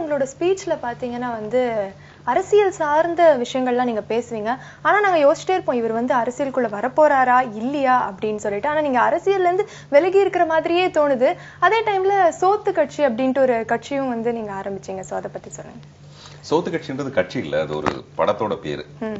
உங்களோட ஸ்பீச்ல பாத்தீங்கன்னா வந்து அரசியல் சார்ந்த விஷயங்கள்லாம் நீங்க பேசுவீங்க ஆனா நாங்க யோசிச்சிட்டே இருப்போம் இவர் வந்து அரசியலுக்குள்ள வரப்போறாரா இல்லையா அப்படின்னு சொல்லிட்டு ஆனா நீங்க அரசியல்ல இருந்து விலகி இருக்கிற மாதிரியே தோணுது அதே டைம்ல சோத்து கட்சி அப்படின்ட்டு ஒரு கட்சியும் வந்து நீங்க ஆரம்பிச்சீங்க சோ அதை பத்தி சொல்லுங்க சோத்து கட்சின்றது கட்சி இல்ல அது ஒரு படத்தோட பேரு ம்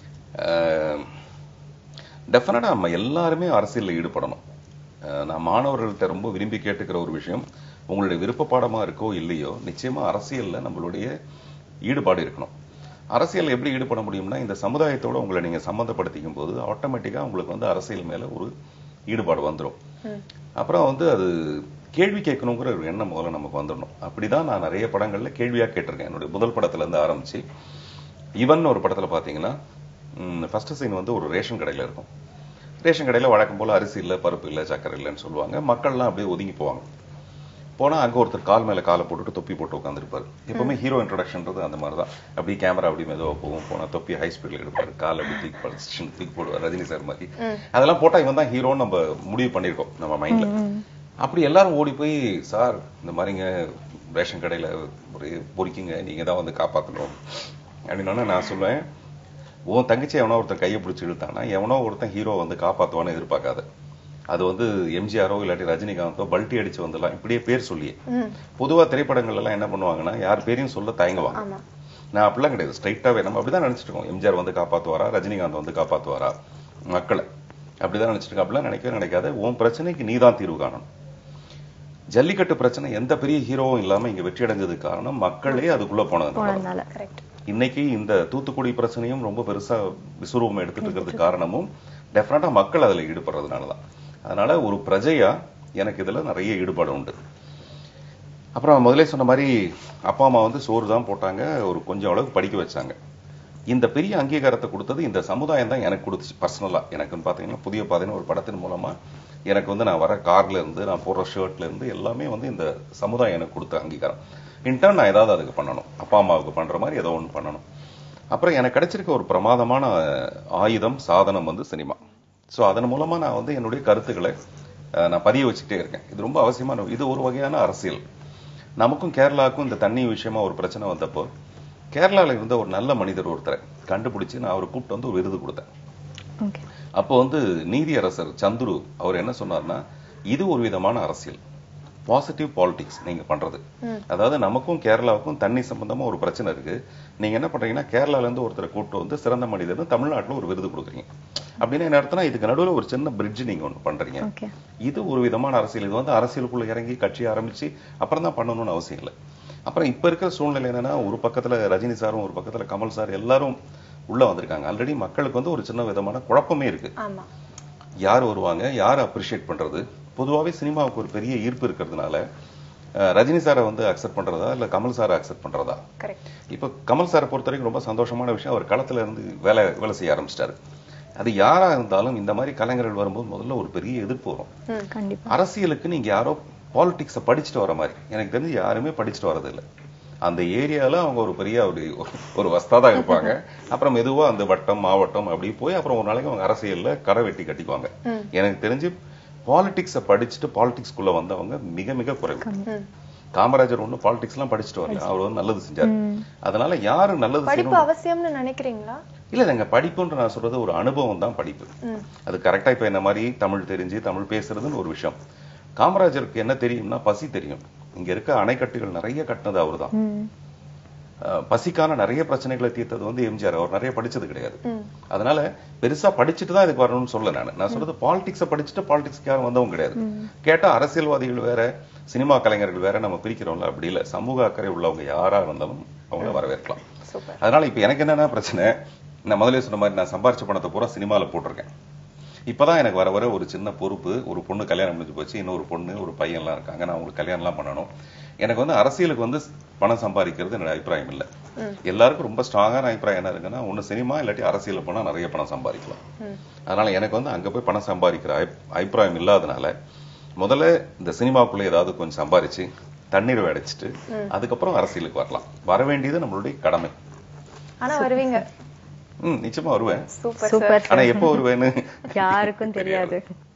டெஃபினட்டா நம்ம எல்லாருமே அரசியல்ல ஈடுபடணும் அஹ் நான் மாணவர்கள்ட்ட ரொம்ப விரும்பி கேட்டுக்கிற ஒரு விஷயம் உங்களுடைய விருப்ப பாடமா இருக்கோ இல்லையோ நிச்சயமா அரசியல்ல நம்மளுடைய ஈடுபாடு இருக்கணும் அரசியல் எப்படி ஈடுபட முடியும்னா இந்த சமுதாயத்தோட உங்களை நீங்க சம்மந்தப்படுத்திக்கும் போது ஆட்டோமேட்டிக்கா உங்களுக்கு வந்து அரசியல் மேல ஒரு ஈடுபாடு வந்துடும் ம் அப்புறம் வந்து அது கேள்வி கேட்கணுங்கிற ஒரு எண்ணம் முதல்ல நமக்கு வந்துடணும் அப்படிதான் நான் நிறைய படங்கள்ல கேள்வியா கேட்டிருக்கேன் என்னுடைய முதல் படத்துல இருந்து ஆரம்பிச்சு இவன் ஒரு படத்துல பாத்தீங்கன்னா ஃபர்ஸ்ட் சீன் வந்து ஒரு ரேஷன் கடையில இருக்கும் ரேஷன் கடையில வழக்கம் போல அரிசி இல்ல பருப்பு இல்ல சக்கரை இல்லைன்னு சொல்லுவாங்க மக்கள்லாம் அப்படியே ஒதுங்கி போவாங்க போனா அங்க ஒருத்தர் கால் மேல காலை போட்டுட்டு தொப்பி போட்டு உட்காந்துருப்பாரு எப்பவுமே ஹீரோ இன்ட்ரடக்ஷன்றது அந்த மாதிரி தான் அப்படியே கேமரா அப்படி மெதுவா போகும் போனா தொப்பி ஹை ஸ்பீட்ல எடுப்பாரு கால் அப்படி தூக்கி பறிச்சு தூக்கி போடுவார் ரஜினி சார் மாதிரி அதெல்லாம் போட்டா இவன் தான் ஹீரோன்னு நம்ம முடிவு பண்ணிருக்கோம் நம்ம மைண்ட்ல அப்படி எல்லாரும் ஓடி போய் சார் இந்த மாதிரிங்க ரேஷன் கடையில ஒரு பொறிக்குங்க நீங்க தான் வந்து காப்பாத்தணும் அப்படின்னா நான் சொல்லுவேன் உன் தங்கச்சி எவனோ ஒருத்தன் கையை பிடிச்சி இழுத்தானா எவனோ ஒருத்தன் ஹீரோ வந்து காப்பாத்துவான்னு எதிர்பார்க்காத அது வந்து எம்ஜிஆரோ இல்லாட்டி ரஜினிகாந்தோ பல்ட்டி அடிச்சு வந்துடலாம் இப்படியே பேர் சொல்லியே ம் பொதுவா திரைப்படங்கள் எல்லாம் என்ன பண்ணுவாங்கன்னா யார் பேரையும் சொல்ல தயங்குவாங்க ஆமா நான் அப்படிலாம் கிடையாது ஸ்ட்ரைட்டாவே நம்ம அப்படிதான் நினைச்சிட்டு இருக்கோம் எம்ஜிஆர் வந்து காப்பாத்துவாரா ரஜினிகாந்த் வந்து காப்பாத்துவாரா மக்களை அப்படிதான் நினைச்சிட்டு இருக்கோம் அப்படிலாம் நினைக்கவே நினைக்காத உன் பிரச்சனைக்கு நீ தான் தீர்வு காணணும் ஜல்லிக்கட்டு பிரச்சனை எந்த பெரிய ஹீரோவும் இல்லாம இங்க வெற்றி அடைஞ்சதுக்கு காரணம் மக்களே அதுக்குள்ள போனது போனதுனால கரெக்ட் இன்னைக்கு இந்த தூத்துக்குடி பிரச்சனையும் ரொம்ப பெருசா விசுரூபம் எடுத்துட்டு இருக்கிறதுக்கு காரணமும் டெஃபினட்டா மக்கள் அதுல ஈடுபடுறதுனாலதான் அதனால ஒரு பிரஜையா எனக்கு இதுல நிறைய ஈடுபாடு உண்டு அப்புறம் முதல்ல சொன்ன மாதிரி அப்பா அம்மா வந்து சோறு தான் போட்டாங்க ஒரு கொஞ்சம் அளவுக்கு படிக்க வச்சாங்க இந்த பெரிய அங்கீகாரத்தை கொடுத்தது இந்த சமுதாயம் தான் எனக்கு கொடுத்துச்சு பர்சனலா எனக்குன்னு பாத்தீங்கன்னா புதிய பாதைன்னு ஒரு படத்தின் மூலமா எனக்கு வந்து நான் வர கார்ல இருந்து நான் போடுற ஷர்ட்ல இருந்து எல்லாமே வந்து இந்த சமுதாயம் எனக்கு கொடுத்த அங்கீகாரம் இன்டர்ன் நான் ஏதாவது அதுக்கு பண்ணணும் அப்பா அம்மாவுக்கு பண்ற மாதிரி ஏதோ ஒன்று பண்ணணும் அப்புறம் எனக்கு கிடைச்சிருக்க ஒரு பிரமாதமான ஆயுதம் சாதனம் வந்து சினிமா சோ அதன் மூலமா நான் வந்து என்னுடைய கருத்துக்களை அஹ், நான் பதிய வச்சுக்கிட்டே இருக்கேன் இது ரொம்ப அவசியமான இது ஒரு வகையான அரசியல் நமக்கும் கேரளாவுக்கும் இந்த தண்ணி விஷயமா ஒரு பிரச்சனை வந்தப்போ கேரளால இருந்த ஒரு நல்ல மனிதர் ஒருத்தரை கண்டுபிடிச்சு நான் அவரை கூப்பிட்டு வந்து ஒரு விருது கொடுத்தேன் ஓகே அப்போ வந்து நீதியரசர் சந்துரு அவர் என்ன சொன்னார்னா இது ஒரு விதமான அரசியல் பாசிட்டிவ் பாலிடிக்ஸ் நீங்க பண்றது அதாவது நமக்கும் கேரளாவுக்கும் தண்ணி சம்பந்தமா ஒரு பிரச்சனை இருக்கு நீங்க என்ன பண்றீங்கன்னா கேரளால இருந்து ஒருத்தரை கூப்பிட்டு வந்து சிறந்த மனிதர்னு தமிழ்நாட்டுல ஒரு விருது கொடுக்குறீங்க அப்படின்னு என்ன அர்த்தம்னா இதுக்கு நடுவுல ஒரு சின்ன பிரிட்ஜ் நீங்க ஒண்ணு பண்றீங்க ஓகே இது ஒரு விதமான அரசியல் இது வந்து அரசியலுக்குள்ள இறங்கி கட்சி ஆரம்பிச்சு அப்புறம் தான் பண்ணணும்னு அவசியம் இல்லை அப்புறம் இப்ப இருக்கிற சூழ்நிலை என்னன்னா ஒரு பக்கத்துல ரஜினி சாரும் ஒரு பக்கத்துல கமல் சார் எல்லாரும் உள்ள வந்திருக்காங்க ஆல்ரெடி மக்களுக்கு வந்து ஒரு சின்ன விதமான குழப்பமே இருக்கு ஆமா யார் வருவாங்க யார் அப்ரிஷியேட் பண்றது பொதுவாவே சினிமாவுக்கு ஒரு பெரிய ஈர்ப்பு இருக்கிறதுனால அஹ், ரஜினி சாரை வந்து அக்செப்ட் பண்றதா இல்ல கமல் சாரை அக்செப்ட் பண்றதா கரெக்ட் இப்ப கமல் சாரை பொறுத்த வரைக்கும் ரொம்ப சந்தோஷமான விஷயம் அவர் களத்துல இருந்து வேலை வேலை செய்ய ஆரம்பிச்சிட்டாரு அது யாரா இருந்தாலும் இந்த மாதிரி கலைஞர்கள் வரும்போது முதல்ல ஒரு பெரிய எதிர்ப்பு வரும் கண்டிப்பா அரசியலுக்கு நீங்க யாரோ பாலிடிக்ஸ படிச்சுட்டு வர மாதிரி எனக்கு தெரிஞ்சு யாருமே படிச்சுட்டு வரது இல்ல அந்த ஏரியால அவங்க ஒரு பெரிய ஒரு ஒரு வஸ்தாதா இருப்பாங்க அப்புறம் மெதுவா அந்த வட்டம் மாவட்டம் அப்படி போய் அப்புறம் ஒரு நாளைக்கு அவங்க அரசியல்ல கரை வெட்டி கட்டிக்குவாங்க எனக்கு தெரிஞ்சு பாலிடிக்ஸ படிச்சுட்டு பாலிடிக்ஸ்குள்ள வந்தவங்க மிக மிக குறைவு ம் காமராஜர் ஒண்ணு பாலிடிக்ஸ் எல்லாம் படிச்சுட்டு வரல அவர் வந்து நல்லது செஞ்சாரு அதனால யாரு நல்லது படிப்பு செய்யணும் அவசியம்னு நினைக்கிறீங்களா இல்ல இல்லைங்க படிப்புன்ற நான் சொல்றது ஒரு அனுபவம் தான் படிப்பு ம் அது கரெக்டா இப்ப என்ன மாதிரி தமிழ் தெரிஞ்சு தமிழ் பேசுறதுன்னு ஒரு விஷயம் காமராஜருக்கு என்ன தெரியும்னா பசி தெரியும் இங்க இருக்க அணைக்கட்டுகள் நிறைய கட்டினது அவர்தான் ம் அஹ் பசிக்கான நிறைய பிரச்சனைகளை தீர்த்தது வந்து எம்ஜிஆர் அவர் நிறைய படிச்சது கிடையாது ம் அதனால பெருசா படிச்சுட்டு தான் இதுக்கு வரணும்னு சொல்ல நான் நான் சொல்றது பாலிடிக்ஸ படிச்சுட்டு பாலிடிக்ஸ்க்கு யாரும் வந்தவங்க கிடையாது கேட்டா அரசியல்வாதிகள் வேற சினிமா கலைஞர்கள் வேற நம்ம பிரிக்கிறோம்ல அப்படி இல்ல சமூக அக்கறை உள்ளவங்க யாரா இருந்தாலும் அவங்கள வரவேற்கலாம் சூப்பர் அதனால இப்ப எனக்கு என்னன்னா பிரச்சனை நான் முதல்ல சொன்ன மாதிரி நான் சம்பாரிச்ச பணத்தை பூரா சினிமால போட்டிருக்கேன் இப்பதான் எனக்கு வர வர ஒரு சின்ன பொறுப்பு ஒரு பொண்ணு கல்யாணம் முடிஞ்சு போச்சு இன்னொரு பொண்ணு ஒரு பையன்லாம் இருக்காங்க நான் உங்களுக்கு கல்யாணம்லாம் பண்ணணும் எனக்கு வந்து அரசியலுக்கு வந்து பணம் சம்பாதிக்கிறது என்னோட அபிப்பிராயம் இல்லை எல்லாருக்கும் ரொம்ப ஸ்ட்ராங்கான அபிப்பிராயம் என்ன இருக்குன்னா ஒண்ணு சினிமா இல்லாட்டி அரசியல போனா நிறைய பணம் சம்பாதிக்கலாம் ம் அதனால எனக்கு வந்து அங்க போய் பணம் சம்பாதிக்கிற அபி- அபிப்பிராயம் இல்லாதனால முதல்ல இந்த சினிமாக்குள்ள ஏதாவது கொஞ்சம் சம்பாரிச்சு தண்ணீர் அடைச்சிட்டு அதுக்கப்புறம் அரசியலுக்கு வரலாம் வர வேண்டியது நம்மளுடைய கடமை ஆனா வருவீங்க ம் நிச்சயமா வருவேன் சூப்பர் சூப்பர் ஆனா எப்போ வருவேன்னு யாருக்கும் தெரியாது